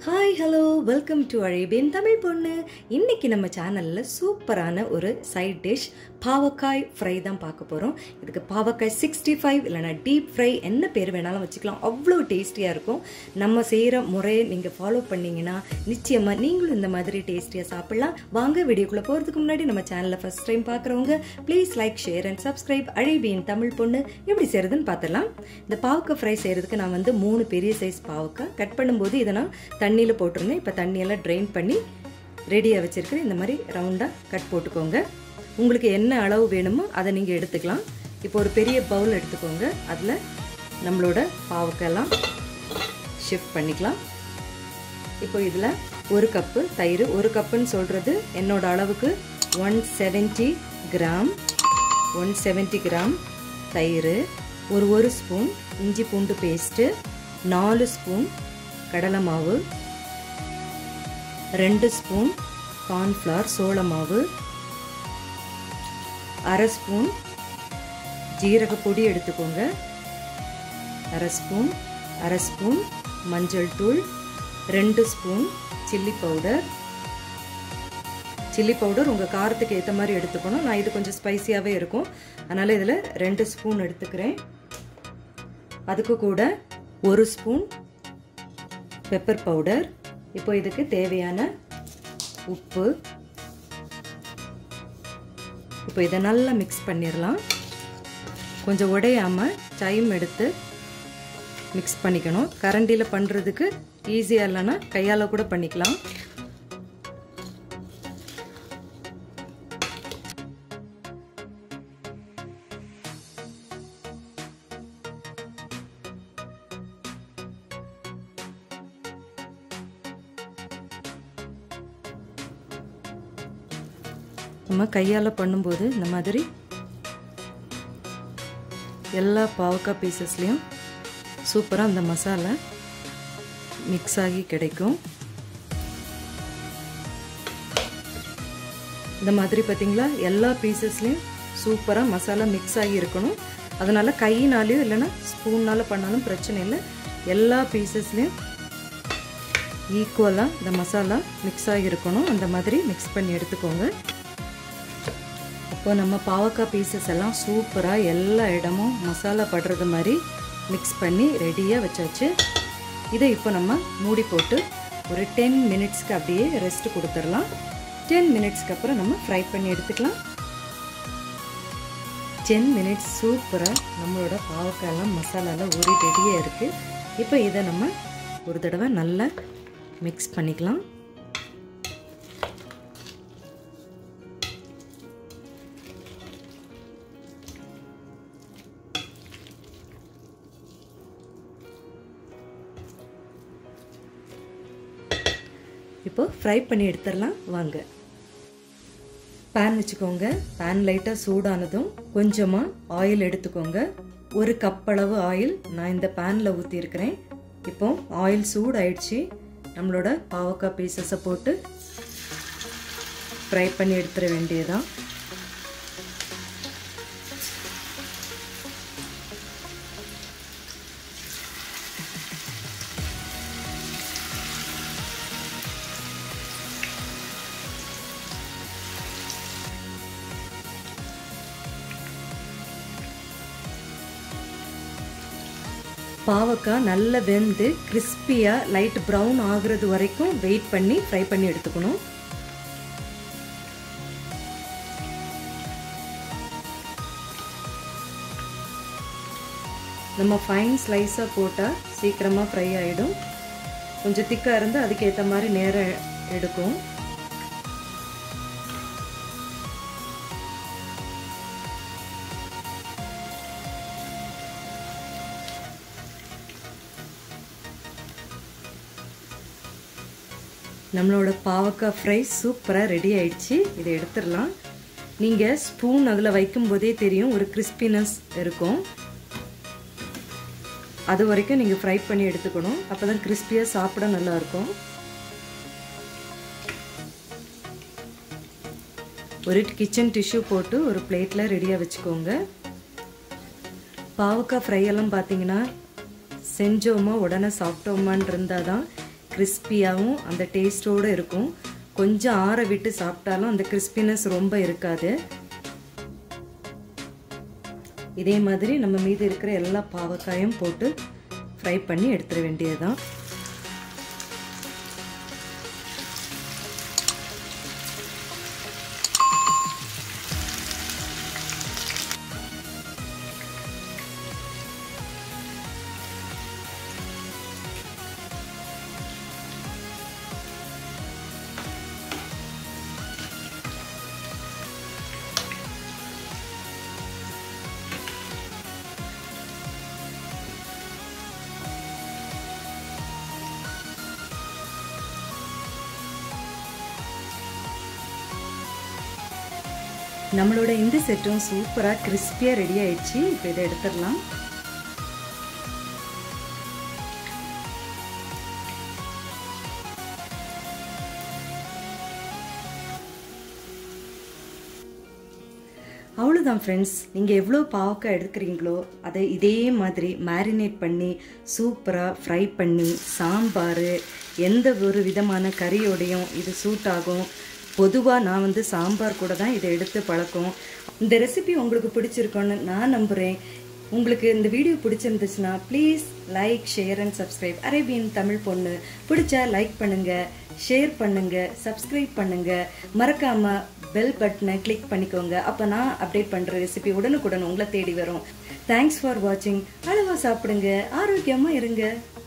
hi hello welcome to Arabian Tamil பொண்ணு இன்னைக்கு நம்ம சேனலில் சூப்பரான ஒரு சைட் டிஷ் பாவக்காய் ஃப்ரை தான் பார்க்க போகிறோம் இதுக்கு பாவக்காய் சிக்ஸ்டி ஃபைவ் இல்லைனா டீப் ஃப்ரை என்ன பேர் வேணாலும் வச்சுக்கலாம் அவ்வளோ டேஸ்டியாக இருக்கும் நம்ம செய்கிற முறையை நீங்கள் ஃபாலோ பண்ணீங்கன்னா நிச்சயமாக நீங்களும் இந்த மாதிரி டேஸ்டியாக சாப்பிட்லாம் வாங்க வீடியோக்குள்ளே போகிறதுக்கு முன்னாடி நம்ம சேனலை ஃபஸ்ட் டைம் பார்க்குறவங்க please like share and subscribe Arabian Tamil பொண்ணு எப்படி செய்கிறதுன்னு பார்த்துடலாம் இந்த பாவக்காய் ஃப்ரை செய்கிறதுக்கு நான் வந்து மூணு பெரிய சைஸ் பாவக்காய் கட் பண்ணும்போது இதை நான் தண்ணியில் போட்டிருந்தேன் இப்போ தண்ணியெல்லாம் ட்ரைன் பண்ணி ரெடியாக வச்சுருக்கிறேன் இந்த மாதிரி ரவுண்டாக கட் போட்டுக்கோங்க உங்களுக்கு என்ன அளவு வேணுமோ அதை நீங்கள் எடுத்துக்கலாம் இப்போ ஒரு பெரிய பவுல் எடுத்துக்கோங்க அதில் நம்மளோட பாவக்காயெல்லாம் ஷிஃப்ட் பண்ணிக்கலாம் இப்போ இதில் ஒரு கப்பு தயிர் ஒரு கப்புன்னு சொல்கிறது என்னோட அளவுக்கு one seventy gram one seventy gram தயிர் ஒரு ஒரு ஸ்பூன் இஞ்சி பூண்டு பேஸ்ட்டு நாலு ஸ்பூன் கடலை மாவு ரெண்டு ஸ்பூன் கார்ன்ஃப்ளவர் சோள மாவு அரை ஸ்பூன் ஜீரக பொடி எடுத்துக்கோங்க அரை ஸ்பூன் அரை ஸ்பூன் மஞ்சள் தூள் ரெண்டு spoon chilli powder chilli powder உங்கள் காரத்துக்கு ஏற்ற மாதிரி எடுத்துக்கணும் நான் இது கொஞ்சம் ஸ்பைசியாகவே இருக்கும் அதனால் இதில் ரெண்டு ஸ்பூன் எடுத்துக்கிறேன் அதுக்கு கூட ஒரு ஸ்பூன் பெப்பர் பவுடர் இப்போ இதுக்கு தேவையான உப்பு இப்போ இதை நல்லா மிக்ஸ் பண்ணிடலாம் கொஞ்சம் உடையாமல் டைம் எடுத்து மிக்ஸ் பண்ணிக்கணும் கரண்டியில் பண்ணுறதுக்கு ஈஸியாக இல்லைன்னா கையால் கூட பண்ணிக்கலாம் நம்ம கையால் பண்ணும்போது இந்த மாதிரி எல்லா பாவக்காய் பீசஸ்லேயும் சூப்பராக அந்த மசாலா மிக்ஸ் ஆகி கிடைக்கும் இந்த மாதிரி பார்த்தீங்களா எல்லா பீசஸ்லேயும் சூப்பராக மசாலா மிக்ஸ் ஆகி இருக்கணும் அதனால் கையினாலேயும் இல்லைன்னா ஸ்பூன்னால் பண்ணாலும் பிரச்சனை இல்லை எல்லா பீசஸ்லேயும் ஈக்குவலாக இந்த மசாலா மிக்ஸ் ஆகி இருக்கணும் அந்த மாதிரி மிக்ஸ் பண்ணி எடுத்துக்கோங்க இப்போ நம்ம பாவக்காய் பீசஸ் எல்லாம் சூப்பராக எல்லா இடமும் மசாலா படுறது மாதிரி மிக்ஸ் பண்ணி ரெடியாக வச்சாச்சு இதை இப்போ நம்ம மூடி போட்டு ஒரு டென் மினிட்ஸ்க்கு அப்படியே ரெஸ்ட் கொடுத்துடலாம் டென் மினிட்ஸ்க்கு அப்புறம் நம்ம ஃப்ரை பண்ணி எடுத்துக்கலாம் டென் மினிட்ஸ் சூப்பராக நம்மளோட பாவக்காயெல்லாம் மசாலாலாம் ஊறி ரெடியாக இருக்குது இப்போ இதை நம்ம ஒரு தடவை நல்லா மிக்ஸ் பண்ணிக்கலாம் இப்போ ஃப்ரை பண்ணி எடுத்துடலாம் வாங்க பேன் வச்சுக்கோங்க பேன் லைட்டாக சூடானதும் கொஞ்சமாக ஆயில் எடுத்துக்கோங்க ஒரு கப் அளவு ஆயில் நான் இந்த பேனில் ஊற்றிருக்கிறேன் இப்போ ஆயில் சூடாயிடுச்சு நம்மளோட பாவக்காய் பீசஸை போட்டு ஃப்ரை பண்ணி எடுத்துட வேண்டியதான் பாவக்காய் நல்லா வெந்து கிறிஸ்பியாக லைட் ப்ரௌன் ஆகுறது வரைக்கும் வெயிட் பண்ணி ஃப்ரை பண்ணி எடுத்துக்கணும் நம்ம ஃபைன் ஸ்லைஸாக போட்டால் சீக்கிரமாக ஃப்ரை ஆகிடும் கொஞ்சம் திக்காக இருந்தால் அதுக்கேற்ற மாதிரி நேரம் எடுக்கும் நம்மளோட பாவக்காய் ஃப்ரை சூப்பராக ரெடி ஆயிடுச்சு இதை எடுத்துடலாம் நீங்கள் ஸ்பூன் அதில் வைக்கும்போதே தெரியும் ஒரு கிறிஸ்பினஸ் இருக்கும் அது வரைக்கும் நீங்கள் ஃப்ரை பண்ணி எடுத்துக்கணும் அப்போ தான் கிறிஸ்பியாக சாப்பிட நல்லாயிருக்கும் ஒரு கிச்சன் டிஷ்யூ போட்டு ஒரு பிளேட்டில் ரெடியாக வச்சுக்கோங்க பாவக்காய் ஃப்ரை எல்லாம் பார்த்தீங்கன்னா செஞ்சோமா உடனே சாப்பிட்டோமான் இருந்தால் தான் கிறிஸ்பியாகவும் அந்த டேஸ்டோடு இருக்கும் கொஞ்சம் ஆற விட்டு சாப்பிட்டாலும் அந்த கிறிஸ்பினஸ் ரொம்ப இருக்காது இதே மாதிரி நம்ம மீது இருக்கிற எல்லா பாவக்காயும் போட்டு ஃப்ரை பண்ணி எடுத்துட வேண்டியதுதான் நம்மளோட இந்த செட்டும் சூப்பராக கிறிஸ்பியாக ரெடி ஆயிடுச்சு இப்போ இதை எடுத்துடலாம் அவ்வளோதான் ஃப்ரெண்ட்ஸ் நீங்கள் எவ்வளோ பாவக்காய் எடுக்கிறீங்களோ அதை இதே மாதிரி மேரினேட் பண்ணி சூப்பராக ஃப்ரை பண்ணி சாம்பார் எந்த ஒரு விதமான கறியோடையும் இது சூட் ஆகும் பொதுவாக நான் வந்து சாம்பார் கூட தான் இதை எடுத்து பழக்கம் இந்த ரெசிபி உங்களுக்கு பிடிச்சிருக்கோன்னு நான் நம்புகிறேன் உங்களுக்கு இந்த வீடியோ பிடிச்சிருந்துச்சுன்னா please like share and subscribe Arabian Tamil பொண்ணு பிடிச்சா லைக் பண்ணுங்க ஷேர் பண்ணுங்க சப்ஸ்கிரைப் பண்ணுங்க மறக்காம பெல் பட்டனை கிளிக் பண்ணிக்கோங்க அப்போ நான் அப்டேட் பண்ணுற ரெசிபி உடனுக்குடன் உங்களை தேடி வரும் தேங்க்ஸ் ஃபார் வாட்சிங் அளவாக சாப்பிடுங்க ஆரோக்கியமாக இருங்க